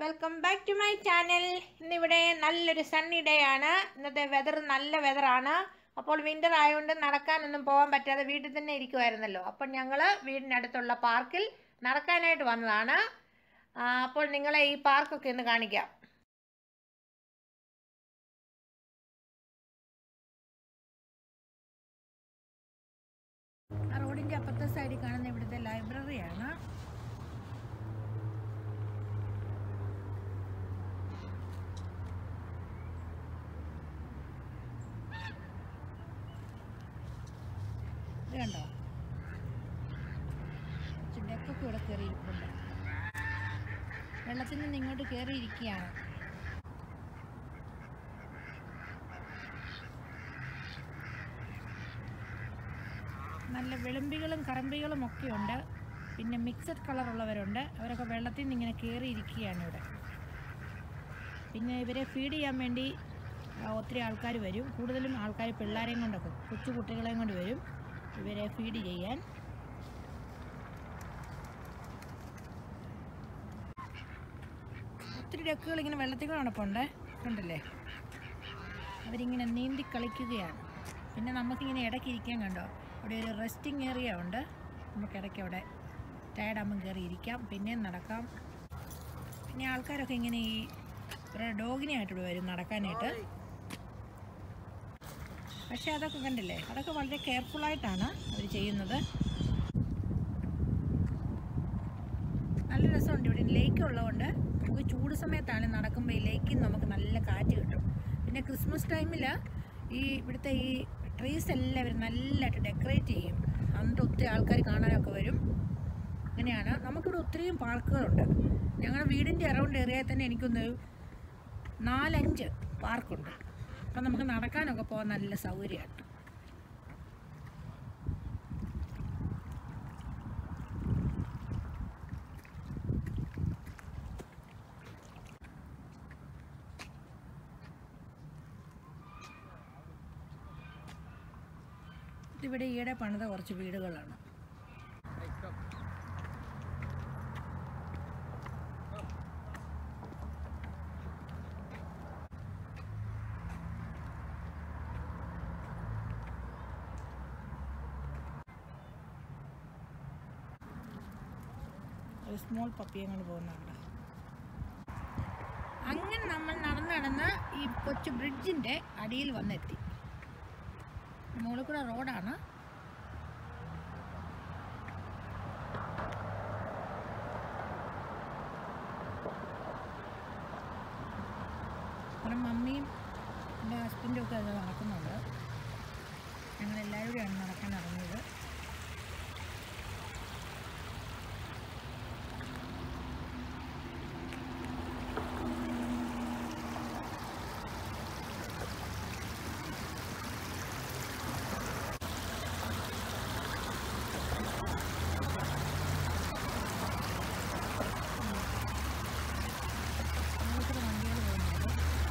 welcome back to my channel ഇന്നിവിടെ നല്ലൊരു Sunny day ആണ് ഇന്നത്തെ വെതർ നല്ല വെതറാണ് അപ്പോൾ വിൻ്റർ ആയതുകൊണ്ട് നടക്കാനൊന്നും പോകാൻ പറ്റാതെ വീട്ടിൽ തന്നെ ഇരിക്കുമായിരുന്നല്ലോ അപ്പോൾ ഞങ്ങൾ വീടിനടുത്തുള്ള പാർക്കിൽ നടക്കാനായിട്ട് വന്നതാണ് ആ, അപ്പോൾ നിങ്ങളെ ഈ പാർക്കൊക്കെ ഒന്ന് കാണിക്കാം ആ റോഡിൻ്റെ അപ്പുറത്തെ സൈഡിൽ കാണുന്ന ഇവിടുത്തെ ലൈബ്രറിയാണ് ഇത് കണ്ടോ ഡെക്കൊക്കെ ഇവിടെ കയറിയിരിപ്പുണ്ട് വെള്ളത്തിൽ നിന്ന് ഇങ്ങോട്ട് കയറിയിരിക്കുകയാണ് നല്ല വിളമ്പികളും കറമ്പികളും ഒക്കെ ഉണ്ട് പിന്നെ മിക്സഡ് കളറുള്ളവരുണ്ട് അവരൊക്കെ വെള്ളത്തിൽ നിന്ന് ഇങ്ങനെ കയറിയിരിക്കുകയാണ് ഇവിടെ പിന്നെ ഇവരെ ഫീഡ് ചെയ്യാൻ വേണ്ടി ആ, ഒത്തിരി ആൾക്കാർ വരും കൂടുതലും ആൾക്കാർ പിള്ളേരെയും കൊണ്ടൊക്കെ കൊച്ചു കുട്ടികളെയും കൊണ്ട് വരും ഇവരെ ഫീഡ് ചെയ്യാൻ ഒത്തിരി ഡക്കുകൾ ഇങ്ങനെ വെള്ളത്തിൽ കൂടെ നടപ്പുണ്ട് കണ്ടില്ലേ അവരിങ്ങനെ നീന്തി കളിക്കുകയാണ് പിന്നെ നമുക്കിങ്ങനെ ഇടയ്ക്ക് ഇരിക്കാൻ കണ്ടോ അവിടെ ഒരു റെസ്റ്റിംഗ് ഏരിയ ഉണ്ട് നമുക്ക് ഇടയ്ക്ക് അവിടെ ടയർഡാകുമ്പം കയറി ഇരിക്കാം പിന്നെയും നടക്കാം പിന്നെ ആൾക്കാരൊക്കെ ഇങ്ങനെ ഈ ഇവരുടെ ഡോഗിനെ ആയിട്ട് ഇവിടെ വരും നടക്കാനായിട്ട് പക്ഷെ അതൊക്കെ കണ്ടില്ലേ അതൊക്കെ വളരെ കെയർഫുള്ളായിട്ടാണ് അവർ ചെയ്യുന്നത് നല്ല രസമുണ്ട് ഇവിടെ ലേക്ക് ഉള്ളതുകൊണ്ട് നമുക്ക് ചൂട് സമയത്താണ് നടക്കുമ്പോൾ ഈ ലേക്കിൽ നിന്ന് നമുക്ക് നല്ല കാറ്റ് കിട്ടും പിന്നെ ക്രിസ്മസ് ടൈമിൽ ഈ ഇവിടുത്തെ ഈ ട്രീസ് എല്ലാം ഇവർ നല്ലതായിട്ട് ഡെക്കറേറ്റ് ചെയ്യും അന്നിട്ട് ഒത്തിരി ആൾക്കാർ കാണാനൊക്കെ വരും അങ്ങനെയാണ് നമുക്കിവിടെ ഒത്തിരിയും പാർക്കുകളുണ്ട് ഞങ്ങളുടെ വീടിൻ്റെ അറൗണ്ട് ഏരിയയിൽ തന്നെ എനിക്കൊന്ന് നാലഞ്ച് പാർക്കുണ്ട് അപ്പം നമുക്ക് നടക്കാനൊക്കെ പോകാൻ നല്ല സൗകര്യമാണ് ഇതിവിടെ ഈയിടെ പണിത കുറച്ച് വീടുകളാണ് ഒരു സ്മോൾ പപ്പിയെ കൊണ്ട് പോകുന്നുണ്ട് അങ്ങനെ നമ്മൾ നടന്ന് നടന്ന് ഈ കൊച്ചു ബ്രിഡ്ജിൻ്റെ അടിയിൽ വന്നെത്തി മുകളിൽ കൂടെ റോഡാണ് ഇവിടെ മമ്മിയും എൻ്റെ ഹസ്ബൻഡും ഒക്കെ അത് നടക്കുന്നുണ്ട് ഞങ്ങളെല്ലാവരും കൂടെയാണ് നടക്കാൻ ഇറങ്ങിയത് മുകളിൽ കൂടെ വണ്ടികൾ പോകുന്നുണ്ട്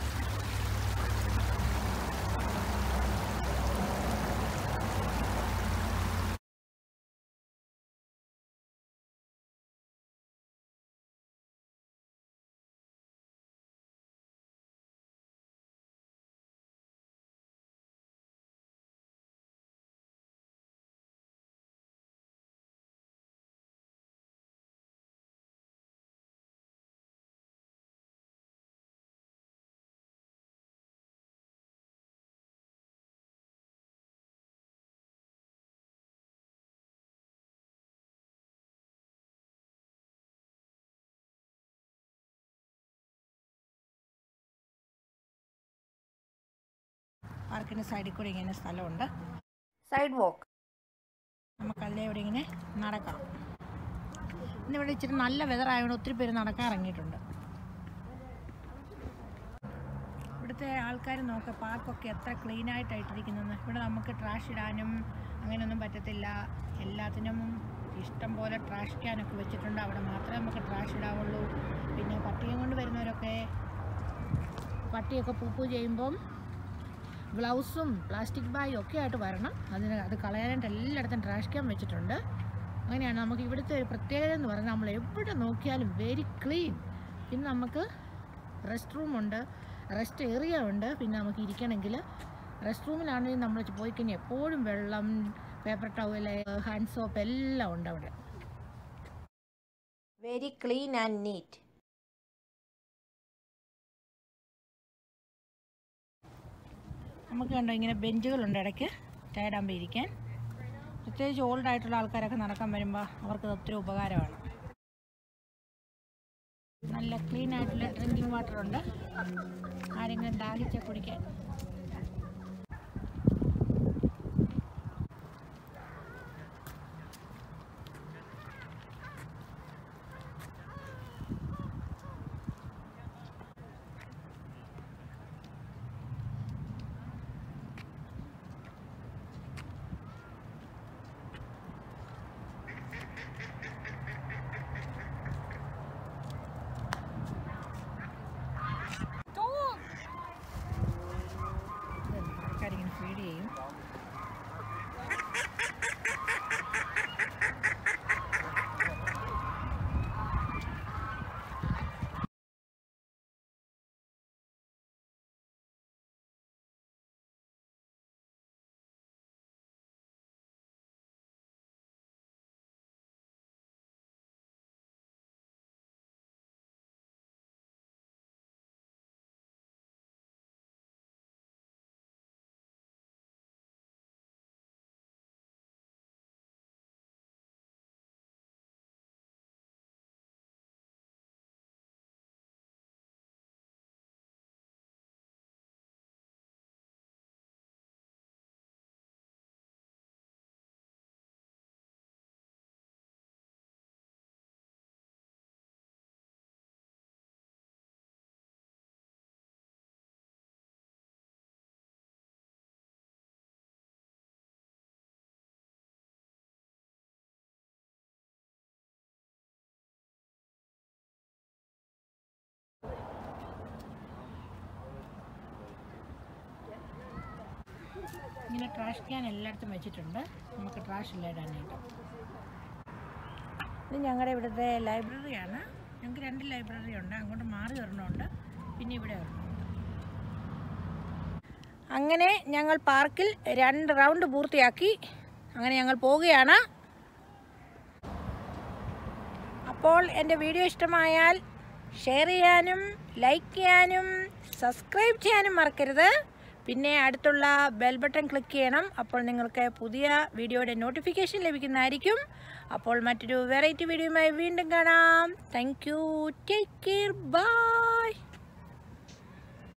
പാർക്കിൻ്റെ സൈഡിൽ കൂടെ ഇങ്ങനെ സ്ഥലമുണ്ട് സൈഡ് വാക്ക് നമുക്കല്ലേ ഇവിടെ ഇങ്ങനെ നടക്കാം ഇന്നിവിടെ ഇച്ചിരി നല്ല വെതർ ആയതുകൊണ്ട് ഒത്തിരി പേര് നടക്കാൻ ഇറങ്ങിയിട്ടുണ്ട് ഇവിടുത്തെ ആൾക്കാർ നോക്ക പാർക്കൊക്കെ എത്ര ക്ലീൻ ആയിട്ടായിട്ടിരിക്കുന്നത് ഇവിടെ നമുക്ക് ട്രാഷ് ഇടാനും അങ്ങനെയൊന്നും പറ്റത്തില്ല എല്ലാത്തിനും ഇഷ്ടം പോലെ ട്രാഷ് ക്യാനൊക്കെ വെച്ചിട്ടുണ്ട് അവിടെ മാത്രമേ നമുക്ക് ട്രാഷ് ഇടാവുള്ളൂ പിന്നെ പട്ടിയും കൊണ്ട് വരുന്നവരൊക്കെ പട്ടിയൊക്കെ പൂപ്പൂ ചെയ്യുമ്പം ഗ്ലൗസും പ്ലാസ്റ്റിക് ബാഗും ഒക്കെ ആയിട്ട് വരണം അതിന് അത് കളയാനായിട്ട് എല്ലായിടത്തും ട്രാഷ് ക്യാൻ വെച്ചിട്ടുണ്ട് അങ്ങനെയാണ് നമുക്ക് ഇവിടുത്തെ ഒരു പ്രത്യേകത എന്ന് പറഞ്ഞാൽ നമ്മൾ എവിടെ നോക്കിയാലും വെരി ക്ലീൻ പിന്നെ നമുക്ക് റെസ്റ്റ് റൂമുണ്ട് റെസ്റ്റ് ഏരിയ ഉണ്ട് പിന്നെ നമുക്ക് ഇരിക്കണമെങ്കിൽ റെസ്റ്റ് റൂമിലാണെങ്കിൽ നമ്മൾ പോയി കഴിഞ്ഞാൽ എപ്പോഴും വെള്ളം പേപ്പർ ടവല് ഹാൻഡ് സോപ്പ് എല്ലാം ഉണ്ട് അവിടെ വെരി ക്ലീൻ ആൻഡ് നീറ്റ് നമുക്ക് കണ്ടോ ഇങ്ങനെ ബെഞ്ചുകളുണ്ട് ഇടയ്ക്ക് ചായടാകുമ്പോൾ ഇരിക്കാൻ പ്രത്യേകിച്ച് ഓൾഡ് ആയിട്ടുള്ള ആൾക്കാരൊക്കെ നടക്കാൻ വരുമ്പോൾ അവർക്ക് ഒത്തിരി ഉപകാരമാണ് നല്ല ക്ലീൻ ആയിട്ടുള്ള ഡ്രിങ്കിങ് വാട്ടർ ഉണ്ട് ആരെങ്കിലും ദാഹിച്ച കുടിക്കാൻ ആൾക്കാരിങ്ങനെ ഫീഡ് ചെയ്യും ഇങ്ങനെ ട്രാഷ് ക്യാൻ എല്ലായിടത്തും വെച്ചിട്ടുണ്ട് നമുക്ക് ട്രാഷ് എല്ലാം ഇടാനായിട്ട് ഇത് ഞങ്ങളുടെ ഇവിടുത്തെ ലൈബ്രറിയാണ് ഞങ്ങൾക്ക് രണ്ട് ലൈബ്രറി ഉണ്ട് അങ്ങോട്ട് മാറി ഒരെണ്ണമുണ്ട് പിന്നെ ഇവിടെ ഒരെണ്ണമുണ്ട് അങ്ങനെ ഞങ്ങൾ പാർക്കിൽ രണ്ട് റൗണ്ട് പൂർത്തിയാക്കി അങ്ങനെ ഞങ്ങൾ പോവുകയാണ് അപ്പോൾ എൻ്റെ വീഡിയോ ഇഷ്ടമായാൽ ഷെയർ ചെയ്യാനും ലൈക്ക് ചെയ്യാനും സബ്സ്ക്രൈബ് ചെയ്യാനും മറക്കരുത് പിന്നെ അടുത്തുള്ള ബെൽ ബട്ടൺ ക്ലിക്ക് ചെയ്യണം അപ്പോൾ നിങ്ങൾക്ക് പുതിയ വീഡിയോയുടെ നോട്ടിഫിക്കേഷൻ ലഭിക്കുന്നതായിരിക്കും അപ്പോൾ മറ്റൊരു വെറൈറ്റി വീഡിയോയുമായി വീണ്ടും കാണാം thank you take care by